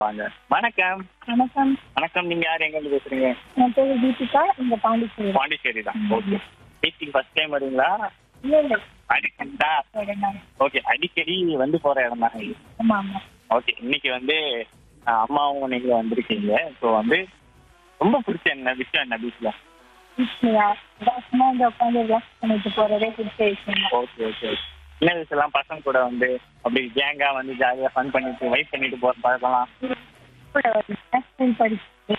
வாங்க வணக்கம் வணக்கம் வணக்கம் நீங்க யார் எங்க இருந்து பேசுறீங்க என் பேர் தீபிகா இந்த பாண்டிச்சேரி பாண்டிச்சேரி தான் ஓகே டீச்சிங் ஃபர்ஸ்ட் டைம் வரீங்களா இல்லை இல்லை அடிக்கடிதா ஒரு நாள் ஓகே அடிக்கடி வந்து போற இடம் தான் இது ஆமா ஆமா ஓகே இன்னைக்கு வந்து அஹ், அம்மாவும் நீங்க வந்திருக்கீங்க ஸோ வந்து ரொம்ப பிடிச்ச என்ன விஷயம் என்ன பீச்ல வீட்லையா அதான் சும்மா வந்து உட்காந்து ரிலாக்ஸ் பண்ணிட்டு போறதே பிடிச்ச விஷயம் தான் ஓகே ஓகே சின்ன வயசுலாம் பசங்க கூட வந்து அப்படி கேங்கா வந்து ஜாலியா ஃபன் பண்ணிட்டு வைப் பண்ணிட்டு போற பழக்கம்லாம் கூட ஒரு ஸ்கூல் படிச்சு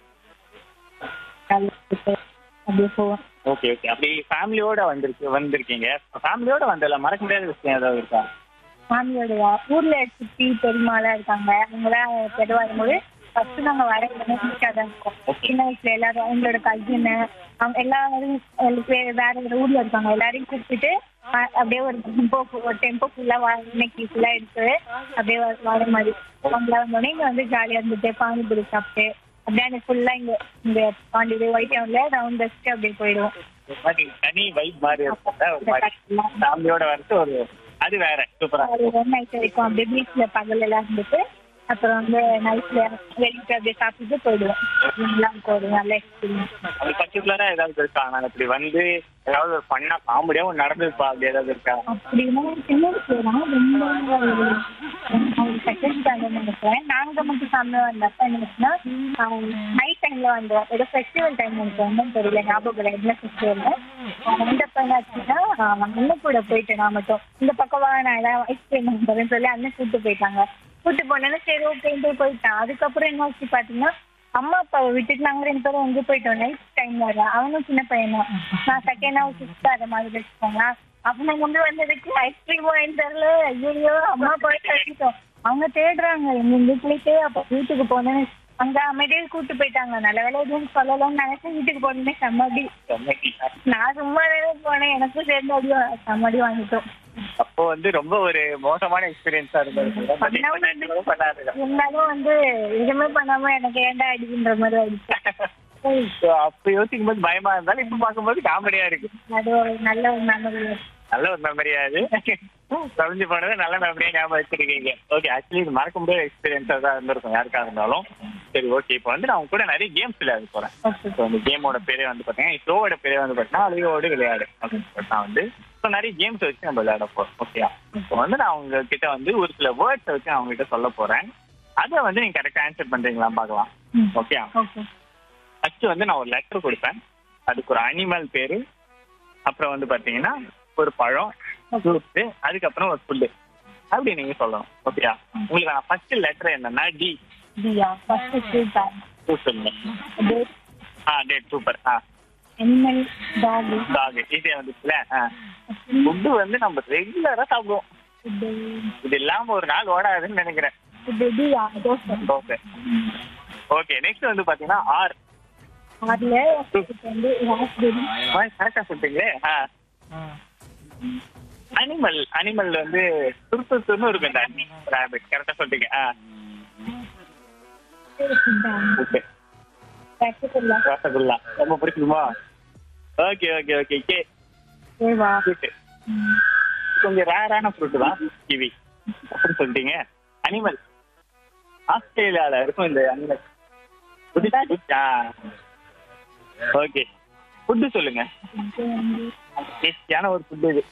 அப்படியே போவோம் ஓகே ஓகே அப்படி ஃபேமிலியோட வந்திருக்கு வந்திருக்கீங்க ஃபேமிலியோட வந்தல மறக்க முடியாத விஷயம் ஏதாவது இருக்கா ஃபேமிலியோடயா ஊர்ல சித்தி பெரியமாலாம் இருக்காங்க அவங்களாம் பெரு வரும்போது ஃபர்ஸ்ட் நாங்க வர வீட்டாக தான் இருக்கோம் சின்ன வயசுல எல்லாரும் எங்களோட கசின் அவங்க எல்லாரும் வே- வேற வேற ஊர்ல இருக்காங்க எல்லாரையும் கூப்பிட்டுட்டு அஹ், அப்படியே ஒரு டெம்போ ஒரு டெம்போ ஃபுல்லா இன்னைக்கு ஃபுல்லா எடுத்து அப்படியே வ- வர மாதிரி அவங்கள வந்தோடனே இங்க வந்து ஜாலியா இருந்துட்டு பானிபூரி சாப்பிட்டு அப்படியே அந்த ஃபுல்லா இங்க இந்த பாண்டிபுரி ஒயிட் டவுன்ல ரவுண்ட் வச்சுட்டு அப்படியே போயிடுவோம் ஒரு மாதிரி தனி வைப் மாதிரி இருக்கும் ஒரு மாதிரி ஃபேமிலியோட வரது ஒரு அது வேற சூப்பரா ஒரு நைட் வரைக்கும் அப்படியே பீச்ல பகல் எல்லாம் இருந்துட்டு அப்புறம் வந்து நைட்ல வெளியிட்டு அப்படியே சாப்பிட்டு போயிடுவோம் எல்லாம் ஒரு நல்ல எக்ஸ்பீரியன்ஸ் அது பர்டிகுலரா ஏதாவது இருக்கா நான் இப்படி வந்து ஏதாவது ஒரு பண்ணா காமெடியாவும் நடந்திருப்பா அப்படி ஏதாவது இருக்கா அப்படின்னா சின்ன வயசுல தான் ரொம்ப செகண்ட் ஸ்டாண்டர்ட் நினைக்கிறேன் நாங்க மட்டும் சாமி வந்தப்ப என்னச்சுன்னா நைட் டைம்ல வந்தோம் ஏதோ ஃபெஸ்டிவல் டைம் எனக்கு ஒன்றும் தெரியல ஞாபகம் இல்லை என்ன ஃபெஸ்டிவல் வந்தப்ப என்னாச்சுன்னா அண்ணன் கூட போயிட்டேன் நான் மட்டும் இந்த பக்கம் வா நான் ஏதாவது ஐஸ்கிரீம் வாங்குறேன்னு சொல்லி அண்ணன் கூட்டு போயிட்டாங்க கூட்டு போனேன்னா சரி ஓகேன்ட்டு போயிட்டான் அதுக்கப்புறம் என்ன ஆச்சு பாத்தீங்கன்னா அம்மா அப்பாவை விட்டுட்டு நாங்க ரெண்டு பேரும் எங்க போயிட்டோம் நைட் டைம் வர அவனும் சின்ன பையன் தான் நான் செகண்ட் ஹவுஸ் சிக்ஸ்த் அது மாதிரி வச்சுக்கோங்க அப்ப நாங்க வந்து வந்ததுக்கு ஐஸ்கிரீம் வாங்கி தரல ஐயோ அம்மா போயிட்டு வச்சுட்டோம் அவங்க தேடுறாங்க எங்க வீட்டுலயே அப்ப வீட்டுக்கு போனேன்னு அங்க அமைதியாக கூட்டு போயிட்டாங்க நல்ல வேலை எதுவும் சொல்லலன்னு நினைச்சு வீட்டுக்கு போனே செம்மடி செம்மடி. நான் சும்மா தானே போனேன் எனக்கும் சேர்ந்து அடி வா- செம்மடி வாங்கிட்டோம் அப்போ வந்து ரொம்ப ஒரு மோசமான எக்ஸ்பீரியன்ஸா இருந்தது But இப்ப நான் எதுவும் பண்ணாது இருந்தாலும் வந்து எதுவுமே பண்ணாம எனக்கு ஏன்டா அடிக்கின்ற மாதிரி ஆயிடுச்சு So, அப்ப யோசிக்கும் போது பயமா இருந்தாலும் இப்ப பார்க்கும்போது காமெடியா இருக்கு அது ஒரு நல்ல ஒரு மெமரி நல்ல ஒரு மெமரியா அது தொலைஞ்சு போனது நல்ல மெமரியா ஞாபகம் வச்சிருக்கீங்க ஓகே ஆக்சுவலி இது மறக்க முடியாத எக்ஸ்பீரியன்ஸா தான் இருந்திருக்கும் யாருக்கா இருந்தாலும் சரி ஓகே இப்போ வந்து நான் உங்க கூட நிறைய கேம்ஸ் விளையாட போறேன் ஓகே ஸோ அந்த கேமோட பேரே வந்து பார்த்தீங்கன்னா ஷோவோட பேரே வந்து பார்த்தீங்கன்னா அழிவோடு விளையாடு அப்படின்னு நான் வந்து ஸோ நிறைய கேம்ஸ் வச்சு நம்ம விளையாட போறோம் ஓகேயா இப்போ வந்து நான் உங்ககிட்ட வந்து ஒரு சில வேர்ட்ஸ் வச்சு நான் உங்ககிட்ட சொல்ல போறேன் அதை வந்து நீங்க கரெக்டாக ஆன்சர் பண்றீங்களா பார்க்கலாம் ம். ஓகே ஓகே ஃபர்ஸ்ட் வந்து நான் ஒரு லெட்டர் கொடுப்பேன் அதுக்கு ஒரு அனிமல் பேரு அப்புறம் வந்து பாத்தீங்கன்னா ஒரு பழம் ஃப்ரூட்ஸ் அதுக்கப்புறம் ஒரு ஃபுட்டு அப்படி நீங்க சொல்லணும் ஓகேயா உங்களுக்கு நான் ஃபர்ஸ்ட் லெட்டர் என்னன்னா D Diya first super fruit சொல்லுங்க டேட் ஆ டேட் சூப்பர் ஆ அனிமல் டாக் டாக் ஈஸியா வந்துச்சுல ஆ ஃபுட்டு வந்து நம்ம ரெகுலரா சாப்பிடுவோம் இது இல்லாம ஒரு நாள் ஓடாதுன்னு நினைக்கிறேன் Diya dosa okay okay next வந்து பாத்தீங்கன்னா ஆர் அதுல வந்து ராஸ்பெரி கரெக்டா சொல்லிட்டீங்களே ஆ அனிமல் அனிமல் வந்து துருத்துன்னு இருக்கும் இந்த ரேபிட் கரெக்டா சொல்லிட்டீங்க ஆ ஓகே ரசகுல்லா ரசகுல்லா ரொம்ப பிடிக்குமா ஓகே ஓகே ஓகே கே தேவா ஃப்ரூட் கொஞ்சம் ரேரான ஃப்ரூட் தான் கிவி அப்படி சொல்லிட்டீங்க அனிமல் ஆஸ்திரேலியால இருக்கும் இந்த அனிமல் ஓகே ஃபுட்டு சொல்லுங்க டேஸ்டியான ஒரு ஃபுட் இது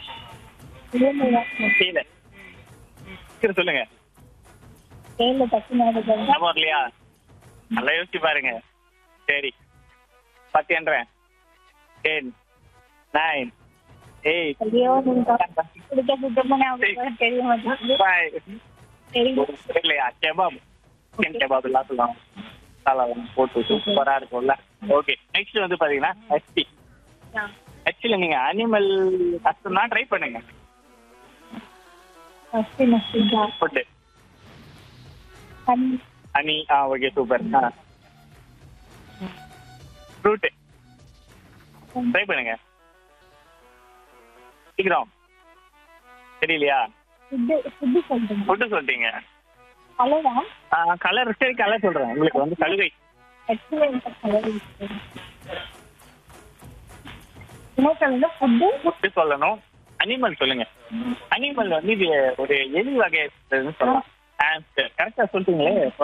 கீழே சீக்கிரம் சொல்லுங்க தேயில தட்டு நேரம் ஞாபகம் இல்லையா நல்லா யோசிச்சு பாருங்க சரி பத்துன்றேன் டென் நைன் எயிட் ஐயோ நீங்க குடிக்க சுத்தமா ஞாபகம் தெரிய மாட்டேங்குது ஃபைவ் தெரியும் இல்லையா கெபாப் சிக்கன் கெபாப் எல்லாம் சொல்லுவாங்க மசாலாலாம் போட்டு சூப்பரா இருக்கும்ல ஓகே நெக்ஸ்ட் வந்து பாத்தீங்கன்னா ஹச்டி ஆக்சுவலி நீங்க அனிமல் கஷ்டம் தான் ட்ரை பண்ணுங்க ஃபர்ஸ்ட் நெக்ஸ்ட் ஃபுட்டு தண்ணி ஹனி ஆ ஓகே சூப்பர் ஆ ஃப்ரூட்டு ட்ரை பண்ணுங்க சீக்கிரம் தெரியலையா ஃபுட்டு ஃபுட்டு சொல்றேன் ஃபுட்டு சொல்லிட்டீங்க கலரா கலர் சரி கலர் சொல்றேன் உங்களுக்கு வந்து கழுகை எக்ஸலண்ட் கலர் என்ன சொல்லுங்க ஃபுட்டு ஃபுட்டு சொல்லணும் அனிமல் சொல்லுங்க அனிமல் வந்து இது ஒரு எலி வகை சொல்லலாம் ஹாம்ஸ்டர் கரெக்டா சொல்லிட்டீங்களே